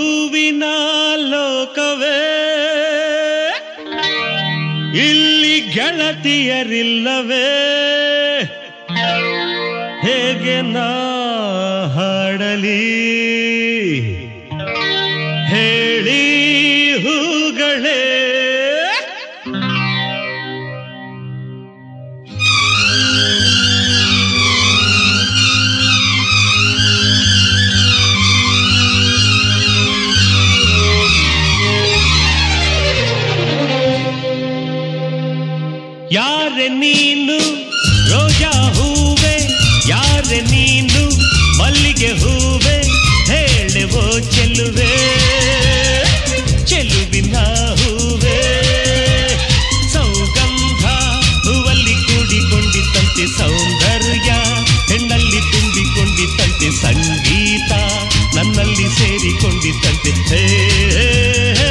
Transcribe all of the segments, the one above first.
ಹೂವಿನ ಲೋಕವೇ ಇಲ್ಲಿ ಗೆಳತಿಯರಿಲ್ಲವೇ ಹೇಗೆ ನಾ ಹಾಡಲಿ ಹೇಳಿ ಹೂಗಳೇ ಯಾರೆ ನೀನು ರೋಜಾ ಹೂವೆ ಯಾರೆ ನೀನು ಮಲ್ಲಿಗೆ ಹೂವೆ ಹೇಳುವೋ ಚೆಲುವೆ ಚೆಲುವಿನ ಹೂವೆ ಸೌಗಂಧ ಹೂವಲ್ಲಿ ಕೂಡಿಕೊಂಡಿತ್ತಂತೆ ಸೌಂದರ್ಯ ಹೆಣ್ಣಲ್ಲಿ ತುಂಬಿಕೊಂಡಿತ್ತಂತೆ ಸಂಗೀತ ನನ್ನಲ್ಲಿ ಸೇರಿಕೊಂಡಿತ್ತಂತೆ ಹೇ ಹೇ, ಹೇ.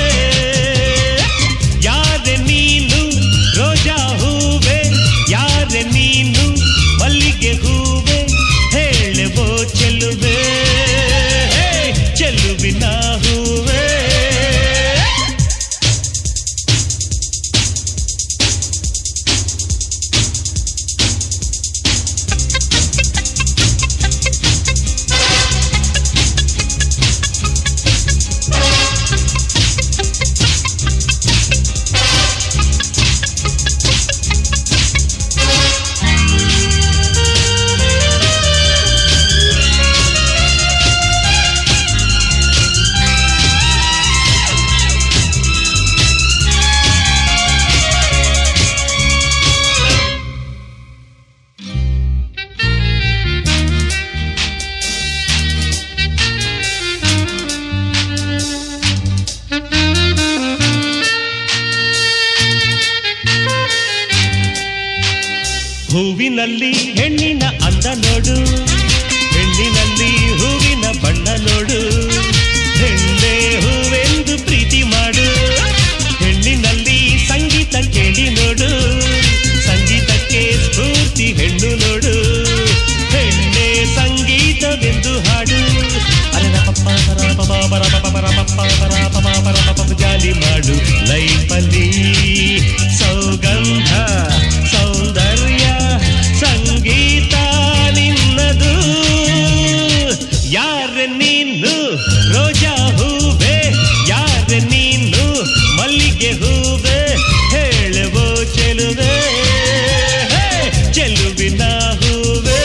ಯಾರೆ ನೀನು ರೋಜಾ ಹೂವೆ ಯಾರೆ ನೀನು ಮಲ್ಲಿಗೆ ಹೂವೆ ಹೇಳುವೋ ಚೆಲುವೆ ಹೇ, ಚೆಲುವಿನ ಹೂವೆ ಹೂವಿನಲ್ಲಿ ಹೆಣ್ಣಿನ ಅಂದ ನೋಡು ಹೆಣ್ಣಿನಲ್ಲಿ ಹೂವಿನ ಬಣ್ಣ ನೋಡು ಹೆಣ್ಣೆ ಹೂವೆಂದು ಪ್ರೀತಿ ಮಾಡು ಹೆಣ್ಣಿನಲ್ಲಿ ಸಂಗೀತ ಕೇಳಿ ನೋಡು ಸಂಗೀತಕ್ಕೆ ಸ್ಫೂರ್ತಿ ಹೆಣ್ಣು ನೋಡು ಹೆಣ್ಣೆ ಸಂಗೀತವೆಂದು ಹಾಡು ಅರರಪಪ್ಪ ಪರಪಪ ಪರಪಪ ಪರಪಪ್ಪ ಪರಪಪ ಪರಪಪ ಜಾಲಿ ಮಾಡು ಲೈಫಲ್ಲಿ ಸೌಗಂಧ ಸೌಂದರ್ಯ ಸಂಗೀತ ನಿನ್ನದು ಯಾರೆ ನೀನು ರೋಜಾ ಹೂವೆ ಯಾರೆ ನೀನು ಮಲ್ಲಿಗೆ ಹೂವೆ ಹೇಳುವೋ ಚೆಲುವೆ ಹೇ, ಚೆಲುವಿನ ಹೂವೆ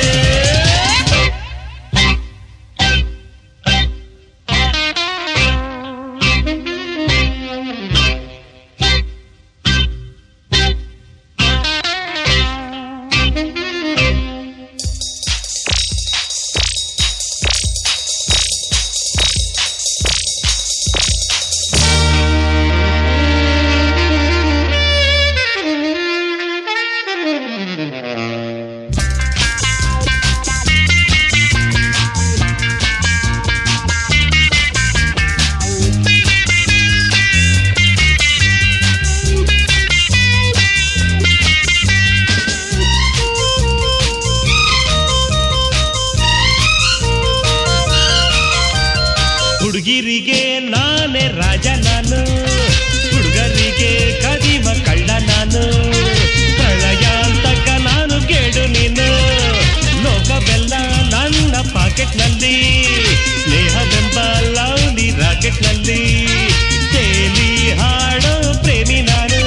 ಹುಡುಗಿರಿಗೆ ನಾನೇ ರಾಜ ನಾನು ಹುಡುಗರಿಗೆ ಕದಿಮ ಕಳ್ಳ ನಾನು ಪ್ರಳಯಾಂತಕ ನಾನು ಕೇಳು ನೀನು ಲೋಕವೆಲ್ಲ ನನ್ನ ಪಾಕೆಟ್ನಲ್ಲಿ ಸ್ನೇಹವೆಂಬ ಲವ್ಲಿ ರಾಕೆಟ್ನಲ್ಲಿ ತೇಲಿ ಹಾಡೋ ಪ್ರೇಮಿ ನಾನು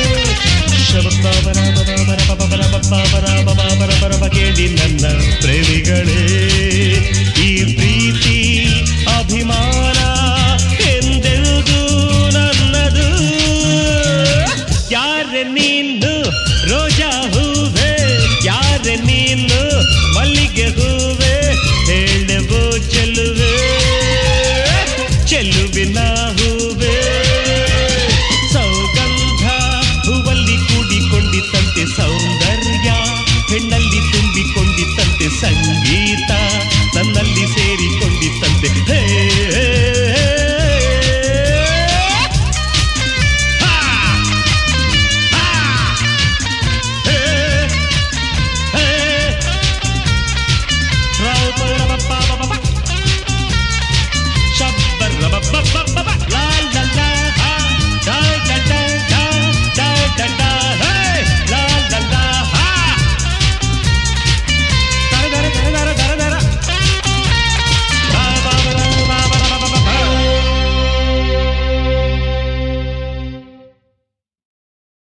ಶಬರ ಕೇಳಿ ನನ್ನ ಪ್ರೇಮಿಗಳೇ ಈ ಪ್ರೀತಿ ಅಭಿಮಾನ ಎಂದೆಂದು ನನ್ನದು ಯಾರೆ ನೀನು ರೋಜಾ ಹೂವೆ ಯಾರೆ ನೀನು ಮಲ್ಲಿಗೆ ಹೂವೆ ಹೇಳುವೋ ಚೆಲುವೆ ಚೆಲುವಿನ